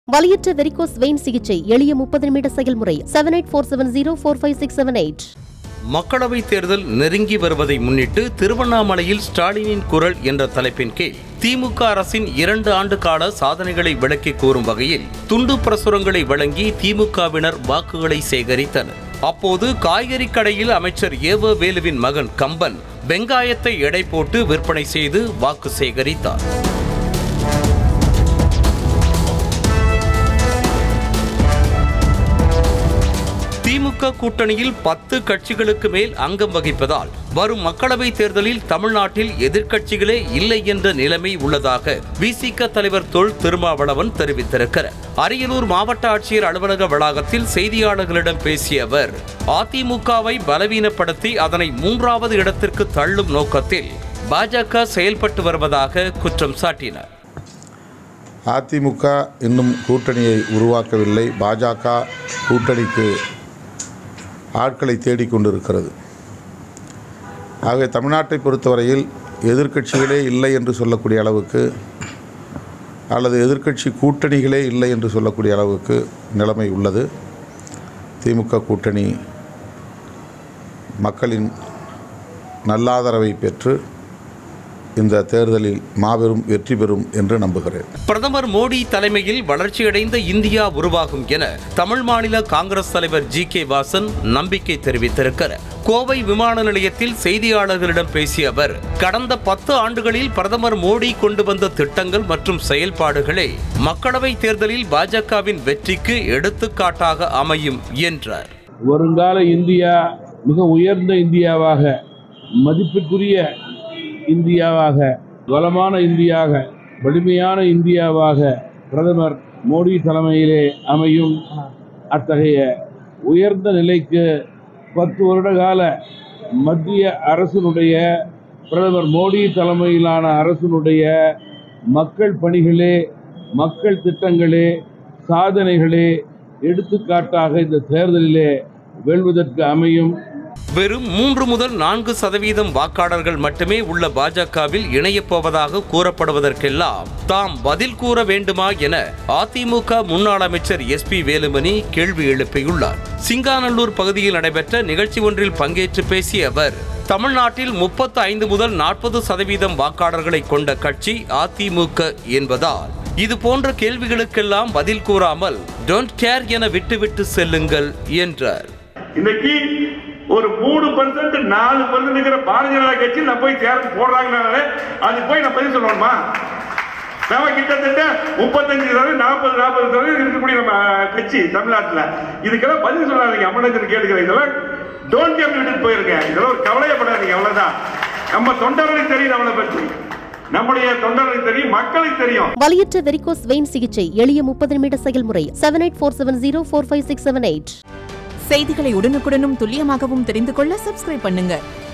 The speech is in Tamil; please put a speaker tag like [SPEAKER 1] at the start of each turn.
[SPEAKER 1] வலியற்ற வெரிகோஸ் வெயின் சிகிச்சை எளிய முப்பது நிமிட செயல்முறை seven eight four seven zero four five six seven eight
[SPEAKER 2] மக்களவைத் தேர்தல் நெருங்கி வருவதை முன்னிட்டு திருவண்ணாமலையில் ஸ்டாலினின் குரல் என்ற தலைப்பின் கீழ் திமுக அரசின் இரண்டு ஆண்டு கால சாதனைகளை விளக்கி கூறும் வகையில் துண்டு பிரசுரங்களை வழங்கி திமுகவினர் வாக்குகளை சேகரித்தனர் அப்போது காய்கறி கடையில் அமைச்சர் ஏவ வேலுவின் மகன் கம்பன் வெங்காயத்தை எடை போட்டு விற்பனை செய்து வாக்கு சேகரித்தார் திமுக கூட்டணியில் பத்து கட்சிகளுக்கு மேல் அங்கம் வகிப்பதால் வரும் மக்களவைத் தேர்தலில் தமிழ்நாட்டில் எதிர்க்கட்சிகளே இல்லை என்ற நிலைமை உள்ளதாக விசிக தலைவர் தொல் திருமாவளவன் தெரிவித்திருக்கிறார் அரியலூர் மாவட்ட ஆட்சியர் அலுவலக வளாகத்தில் செய்தியாளர்களிடம் பேசிய அவர் அதிமுகவை பலவீனப்படுத்தி அதனை மூன்றாவது இடத்திற்கு தள்ளும் நோக்கத்தில் பாஜக செயல்பட்டு வருவதாக குற்றம் சாட்டினார்
[SPEAKER 3] அதிமுக இன்னும் கூட்டணியை உருவாக்கவில்லை பாஜக கூட்டணிக்கு ஆட்களை தேடிக்கொண்டிருக்கிறது ஆகவே தமிழ்நாட்டை பொறுத்தவரையில் எதிர்க்கட்சிகளே இல்லை என்று சொல்லக்கூடிய அளவுக்கு அல்லது எதிர்க்கட்சி கூட்டணிகளே இல்லை என்று சொல்லக்கூடிய அளவுக்கு நிலைமை உள்ளது திமுக கூட்டணி மக்களின் நல்லாதரவை பெற்று இந்த தேர்தலில் மாபெரும் வெற்றி பெறும் என்று நம்புகிறேன்
[SPEAKER 2] பிரதமர் மோடி தலைமையில் வளர்ச்சியடைந்த இந்தியா உருவாகும் என தமிழ் மாநில காங்கிரஸ் தலைவர் ஜி கே வாசன் நம்பிக்கை தெரிவித்திருக்கிறார் கோவை விமான நிலையத்தில் செய்தியாளர்களிடம் பேசிய அவர் கடந்த பத்து ஆண்டுகளில் பிரதமர் மோடி கொண்டு வந்த திட்டங்கள் மற்றும் செயல்பாடுகளே மக்களவைத் தேர்தலில் பாஜகவின் வெற்றிக்கு எடுத்துக்காட்டாக அமையும் என்றார்
[SPEAKER 4] வருங்கால இந்தியா மிக உயர்ந்த இந்தியாவாக மதிப்பிற்குரிய இந்தியாவாக வளமான இந்தியாக வலிமையான இந்தியாவாக பிரதமர் மோடி தலைமையிலே அமையும் அத்தகைய உயர்ந்த நிலைக்கு பத்து வருட கால மத்திய அரசினுடைய பிரதமர் மோடி தலைமையிலான அரசினுடைய மக்கள் பணிகளே மக்கள் திட்டங்களே சாதனைகளே எடுத்துக்காட்டாக இந்த தேர்தலிலே வெல்வதற்கு அமையும்
[SPEAKER 2] வெறும் மூன்று முதல் நான்கு சதவீதம் வாக்காளர்கள் மட்டுமே உள்ள பாஜகவில் இணையப் போவதாக கூறப்படுவதற்கெல்லாம் தாம் பதில் கூற வேண்டுமா என அதிமுக முன்னாள் அமைச்சர் எஸ் பி வேலுமணி கேள்வி எழுப்பியுள்ளார் சிங்காநல்லூர் பகுதியில் நடைபெற்ற நிகழ்ச்சி ஒன்றில் பங்கேற்று பேசிய அவர் தமிழ்நாட்டில் முப்பத்து ஐந்து முதல் நாற்பது சதவீதம் வாக்காளர்களை கொண்ட கட்சி அதிமுக என்பதால் இது போன்ற கேள்விகளுக்கெல்லாம் பதில் கூறாமல் டோன்ட் கேர் என விட்டுவிட்டு செல்லுங்கள் என்றார்
[SPEAKER 5] இன்னைக்கு ஒரு மூணு பர்சன்ட் நாலு பர்சன்ட் இருக்கிற பாரதிய ஜனதா கட்சி நான் போய் தேர்வு போடுறாங்கனாலே அது போய் நான் பதில் சொல்லணுமா நம்ம கிட்டத்தட்ட முப்பத்தஞ்சு சதவீதம் நாற்பது நாற்பது சதவீதம் இருக்கக்கூடிய நம்ம கட்சி தமிழ்நாட்டில் இதுக்கெல்லாம் பதில் சொல்லாதீங்க அம்மனத்தில் கேட்கிறேன் இதெல்லாம் டோன்ட் கேம் விட்டுட்டு போயிருங்க இதெல்லாம் ஒரு கவலையப்படாதீங்க அவ்வளவுதான் நம்ம தொண்டர்களுக்கு தெரியும் நம்மளை பற்றி நம்முடைய தொண்டர்களுக்கு தெரியும் மக்களுக்கு தெரியும்
[SPEAKER 1] வலியற்ற வெரிகோஸ் வெயின் சிகிச்சை எளிய முப்பது நிமிட செயல்முறை seven eight four seven zero four five six seven eight
[SPEAKER 6] செய்திகளை உடனுக்குடனும் துல்லியமாகவும் தெரிந்து கொள்ள சப்ஸ்கிரைப் பண்ணுங்க